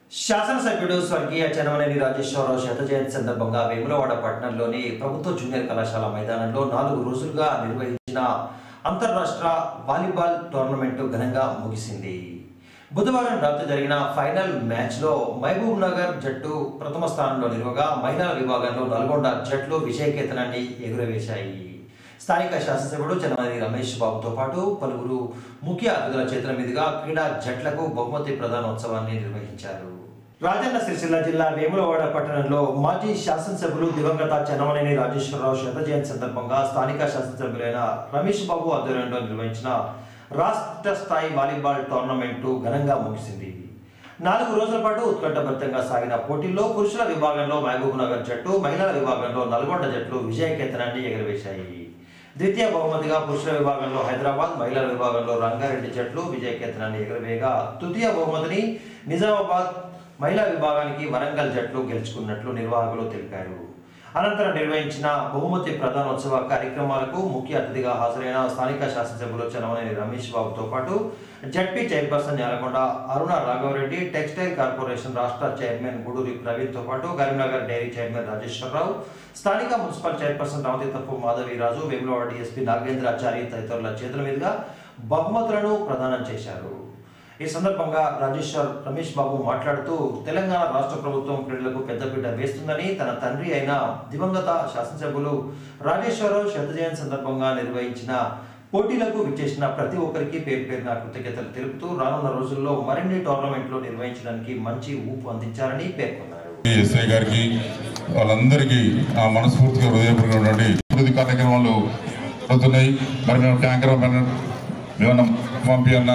శాసనసభ్యుడు స్వర్గీయ చెన్నమనేని రాజేశ్వరరావు శత జయంతి సందర్భంగా వేములవాడ పట్టణంలోని ప్రభుత్వ జూనియర్ కళాశాల మైదానంలో నాలుగు రోజులుగా నిర్వహించిన అంతర్రాష్ట్ర వాలీబాల్ టోర్నమెంట్ ఘనంగా ముగిసింది బుధవారం రాత్రి జరిగిన ఫైనల్ మ్యాచ్లో మహబూబ్ నగర్ జట్టు ప్రథమ స్థానంలో నిలవగా మహిళల విభాగంలో నల్గొండ జట్లు విజయకేతనాన్ని ఎగురవేశాయి స్థానిక శాసనసభ్యుడు చెన్నమనేని రమేష్ బాబుతో పాటు పలువురు ముఖ్య అతిథుల చేతుల మీదుగా క్రీడా జట్లకు బహుమతి ప్రధానోత్సవాన్ని నిర్వహించారు రాజన్న సిరిసిల్ల జిల్లా వేములవాడ పట్టణంలో మాజీ శాసనసభ్యులు దివంగత చెన్నమనేని రాజేశ్వరరావు శత జయంతి సందర్భంగా స్థానిక శాసనసభ్యులైన రమేష్ బాబు ఆధ్వర్యంలో నిర్వహించిన రాష్ట్ర స్థాయి వాలీబాల్ టోర్నమెంటు ఘనంగా ముగిసింది నాలుగు రోజుల పాటు ఉత్కంఠభరితంగా సాగిన పోటీల్లో పురుషుల విభాగంలో మహబూబ్ నగర్ జట్టు మహిళల విభాగంలో నల్గొండ జట్లు విజయకేతనాన్ని ఎగురవేశాయి ద్వితీయ బహుమతిగా పురుషుల విభాగంలో హైదరాబాద్ మహిళల విభాగంలో రంగారెడ్డి జట్లు విజయకేతనాన్ని ఎగురవేయగా తృతీయ బహుమతిని నిజామాబాద్ మహిళా విభాగానికి వరంగల్ జట్లు గెలుచుకున్నట్లు నిర్వాహకులు తెలిపారు అనంతరం నిర్వహించిన బహుమతి ప్రధానోత్సవ కార్యక్రమాలకు ముఖ్య అతిథిగా హాజరైన స్థానిక శాసనసభ్యులు చనమనేని రమేష్ బాబుతో పాటు ZP chairperson Nelakonda Aruna Raghavareddy textile corporation రాష్ట్ర చైర్మన్ గూడూరి ప్రవీణ్తో పాటు కరీంనగర్ డైరీ చైర్మన్ రాజేశ్వరరావు స్థానిక మున్సిపల్ చైర్పర్సన్ రామతి తప్పు మాధవీరాజు వేములవాడ డిఎస్పీ నాగేంద్రాచారి తదితరుల చేతుల మీదుగా బహుమతులను ప్రదానం చేశారు ఈ సందర్భంగా రాజేశ్వర్ రమేష్ బాబు మాట్లాడుతూ తెలంగాణ రాష్ట్ర ప్రభుత్వం క్రీడలకు పెద్దపీట వేస్తుందని తన తండ్రి అయిన దివంగత శాసనసభ్యులు రాజేశ్వరరావు శత జయంతి సందర్భంగా నిర్వహించిన పోటీలకు విచ్చేసిన ప్రతి ఒక్కరికి పేరు పేరున కృతజ్ఞతలు తెలుపుతూ రానున్న రోజుల్లో మరిన్ని టోర్నమెంట్లు నిర్వహించడానికి మంచి ఊపు అందించారని పేర్కొన్నారు ఎస్ఐ గారికి వాళ్ళందరికీ ఆ మనస్ఫూర్తిగా హృదయపూర్వకమైనటువంటి అభివృద్ధి కార్యక్రమాలు జరుగుతున్నాయి మరి మేము ట్యాంకర్ మేము పంపి అన్న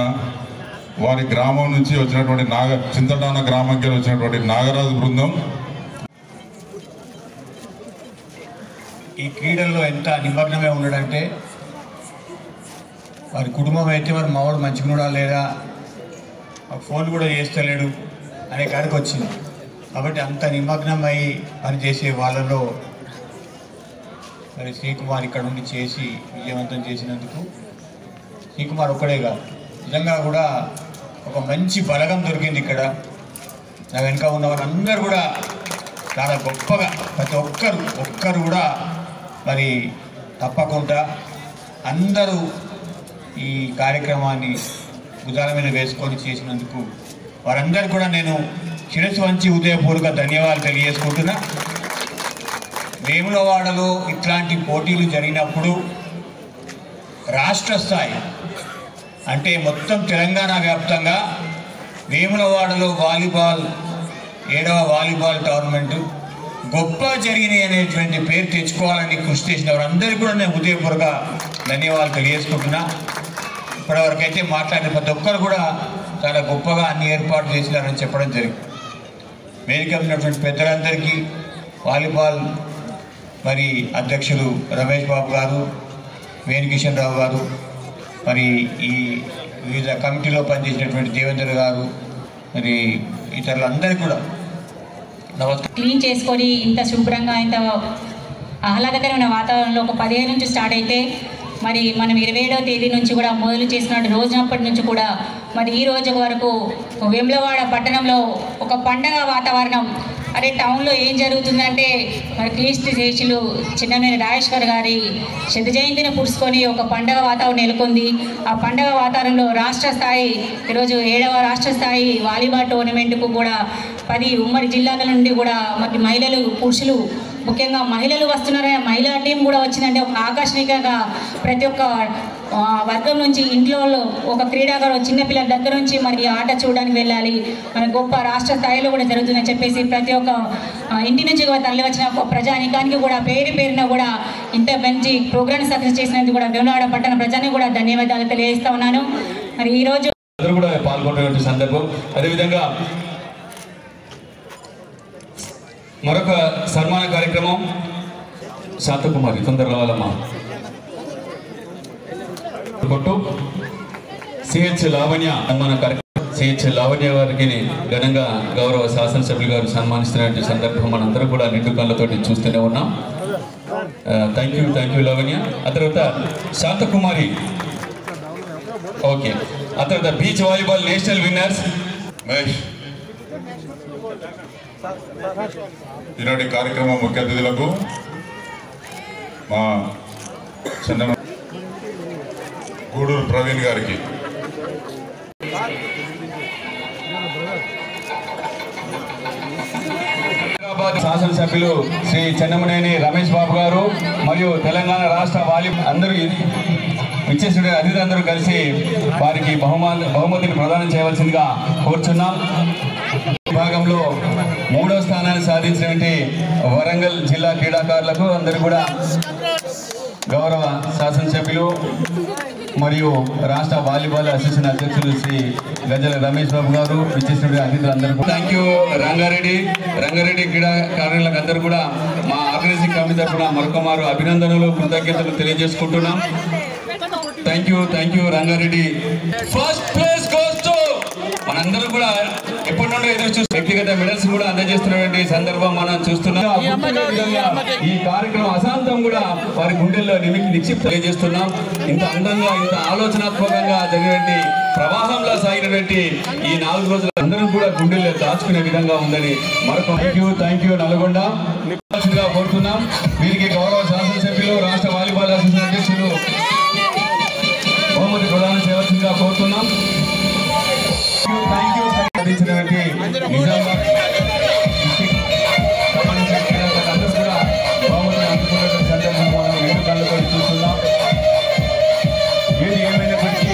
వారి గ్రామం నుంచి వచ్చినటువంటి నాగ చింతటాన గ్రామంకి వచ్చినటువంటి నాగరాజు బృందం ఈ క్రీడల్లో ఎంత నిమగ్నమే ఉన్నాడంటే వారి కుటుంబం అయితే మరి మావాడు మంచిగున్నాడా లేదా ఆ ఫోన్ కూడా చేస్తలేడు అనే కాడికి వచ్చింది కాబట్టి అంత నిమగ్నమై పనిచేసే వాళ్ళలో మరి శ్రీకుమార్ ఇక్కడ ఉండి చేసి విజయవంతం చేసినందుకు శ్రీకుమార్ ఒక్కడే కాదు నిజంగా కూడా ఒక మంచి బలగం దొరికింది ఇక్కడ నా వెనుక ఉన్న వాళ్ళందరూ కూడా చాలా గొప్పగా ప్రతి ఒక్కరు ఒక్కరు కూడా మరి తప్పకుండా అందరూ ఈ కార్యక్రమాన్ని భుజాల మీద వేసుకొని చేసినందుకు వారందరూ కూడా నేను శిరస్సు వంచి ఉదయపూర్వక ధన్యవాదాలు తెలియజేసుకుంటున్నా వేములవాడలో ఇట్లాంటి పోటీలు జరిగినప్పుడు రాష్ట్ర స్థాయి అంటే మొత్తం తెలంగాణ వ్యాప్తంగా వేములవాడలో వాలీబాల్ ఏడవ వాలీబాల్ టోర్నమెంట్ గొప్ప జరిగినాయి అనేటువంటి పేరు తెచ్చుకోవాలని కృషి చేసిన వారందరికీ కూడా నేను హృదయపూర్వక ధన్యవాదాలు తెలియజేసుకుంటున్నా ఇప్పటివరకు అయితే మాట్లాడిన ప్రతి ఒక్కరు కూడా చాలా గొప్పగా అన్ని ఏర్పాట్లు చేసినారని చెప్పడం జరిగింది వేదిక మీద ఉన్నటువంటి పెద్దలందరికీ వాలీబాల్ మరి అధ్యక్షులు రమేష్ బాబు గారు వేణుకిషన్ రావు గారు మరి ఈ వివిధ కమిటీలో పనిచేసినటువంటి దేవేంద్ర గారు మరి ఇతరులందరికీ కూడా నమస్కారం క్లీన్ చేసుకొని ఇంత శుభ్రంగా ఇంత ఆహ్లాదకరమైన వాతావరణంలో ఒక పదిహేను నుంచి స్టార్ట్ అయితే మరి మనం ఇరవై ఏడవ తేదీ నుంచి కూడా మొదలు చేసినట్టు రోజునప్పటి నుంచి కూడా మరి ఈ రోజు వరకు వేములవాడ పట్టణంలో ఒక పండగ వాతావరణం అరే టౌన్లో ఏం జరుగుతుందంటే మరి క్రీస్తు శేషులు చిన్నమేని రాజేశ్వర్ గారి శత జయంతిని పుడుచుకొని ఒక పండగ వాతావరణం నెలకొంది ఆ పండగ వాతావరణంలో రాష్ట్ర స్థాయి ఈరోజు ఏడవ రాష్ట్ర స్థాయి వాలీబాల్ టోర్నమెంట్కు కూడా పది ఉమ్మడి జిల్లాల నుండి కూడా మరి మహిళలు పురుషులు ముఖ్యంగా మహిళలు వస్తున్నారని మహిళా టీం కూడా వచ్చిందంటే ఒక ఆకర్షణీయంగా ప్రతి ఒక్క ఆ, వర్గం నుంచి ఇంట్లో ఒక క్రీడాకారు చిన్నపిల్లల దగ్గర నుంచి మరి ఆట చూడడానికి వెళ్ళాలి మన గొప్ప రాష్ట్ర స్థాయిలో కూడా జరుగుతుందని చెప్పేసి ప్రతి ఒక్క ఆ, ఇంటి నుంచి కూడా తరలి వచ్చిన ఒక ప్రజానికానికి కూడా పేరు పేరున కూడా ఇంత మంచి ప్రోగ్రామ్ సక్సెస్ చేసినందుకు కూడా వేములవాడ పట్టణ ప్రజానికి కూడా ధన్యవాదాలు తెలియజేస్తా ఉన్నాను మరి ఈరోజు అందరూ కూడా పాల్గొనేటువంటి సందర్భం అదేవిధంగా మరొక సన్మాన కార్యక్రమం శాంతకుమారి తొందర రావాలమ్మా కొట్టు సిహెచ్ లావణ్య సన్మాన కార్యక్రమం సిహెచ్ లావణ్య గారికి ఘనంగా గౌరవ శాసనసభ్యులు గారు సన్మానిస్తున్నటువంటి సందర్భం మనందరం కూడా నిండు కళ్ళతోటి చూస్తూనే ఉన్నాం thank you thank you Lavanya ఆ తర్వాత శాంతకుమారి ఓకే ఆ తర్వాత beach volleyball national winners Mahesh ఈనాటి కార్యక్రమం ముఖ్య అతిథులకు మా చిన్న గూడూరు ప్రవీణ్ గారికి హైదరాబాద్ శాసనసభ్యులు శ్రీ చెన్నమనేని రమేష్ బాబు గారు మరియు తెలంగాణ రాష్ట్ర వాలి అందరూ ఇచ్చేసిన అతిథులందరూ కలిసి వారికి బహుమాన బహుమతిని ప్రదానం చేయవలసిందిగా కోరుచున్నాం విభాగంలో మూడో స్థానాన్ని సాధించినటువంటి వరంగల్ జిల్లా క్రీడాకారులకు అందరూ కూడా గౌరవ శాసనసభ్యులు మరియు రాష్ట్ర వాలీబాల్ అసోసియేషన్ అధ్యక్షులు శ్రీ గజల రమేష్ బాబు గారు ఇచ్చేసిన అతిథులందరూ థ్యాంక్ యూ రంగారెడ్డి రంగారెడ్డి క్రీడాకారులకు అందరూ కూడా మా ఆర్గనైజింగ్ కమిటీ తరఫున మరొకమారు అభినందనలు కృతజ్ఞతలు తెలియజేసుకుంటున్నాం thank you thank you Rangareddy first place goes to మనందరూ కూడా ఎప్పటి నుండో ఎదురు చూస్తూ వ్యక్తిగత మెడల్స్ కూడా అందజేస్తున్నటువంటి సందర్భం మనం చూస్తున్నాం ఆ గుర్తున్న విధంగా ఈ కార్యక్రమం అశాంతం కూడా వారి గుండెల్లో నిమికి నిక్షిప్త తెలియజేస్తున్నాం ఇంత అందంగా ఇంత ఆలోచనాత్మకంగా జరిగినటువంటి ప్రవాహంలో సాగినటువంటి ఈ నాలుగు రోజులు అందరం కూడా గుండెల్లో దాచుకునే విధంగా ఉందని మరొక thank you thank you Nalgonda నివాసులుగా కోరుతున్నాం వీరికి గౌరవ శాసనసభ్యులు రాష్ట్ర వాలీబాల్ అసోసియేషన్ అధ్యక్షులు బహుమతి ప్రదానం చేయవలసిందిగా కోరుతున్నాం థ్యాంక్ యూ అందించినటువంటి నిజామాబాద్ డిస్ట్రిక్ట్ సంబంధించిన క్రీడాకారులందరూ కూడా బహుమతిని అందుకున్నటువంటి సందర్భం మనం రెండు కళ్ళతో చూస్తున్నాం ఏది ఏమైనప్పటికీ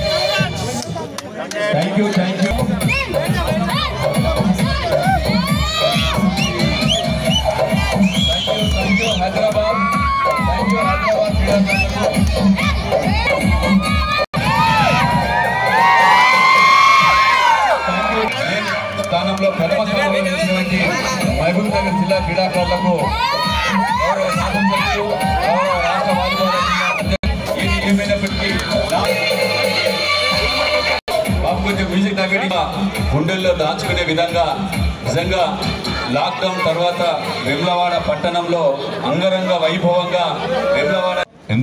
thank you thank you thank you Hyderabad thank you Hyderabad క్రీడాకారులకు స్థానంలో ప్రథమ స్థానంలో నిలిచినటువంటి మహబూబ్ నగర్ జిల్లా క్రీడాకారులకు గౌరవ శాసనసభ్యులు గౌరవ రాష్ట్ర వాలీబాల్ అధ్యక్షులు, ఏది ఏమైనప్పటికీ నా- బాబు కొంచెం మ్యూజిక్ తగ్గడి గుండెల్లో దాచుకునే విధంగా నిజంగా లాక్డౌన్ తర్వాత వెమ్లవాడ పట్టణంలో అంగరంగ వైభవంగా వెమ్లవాడ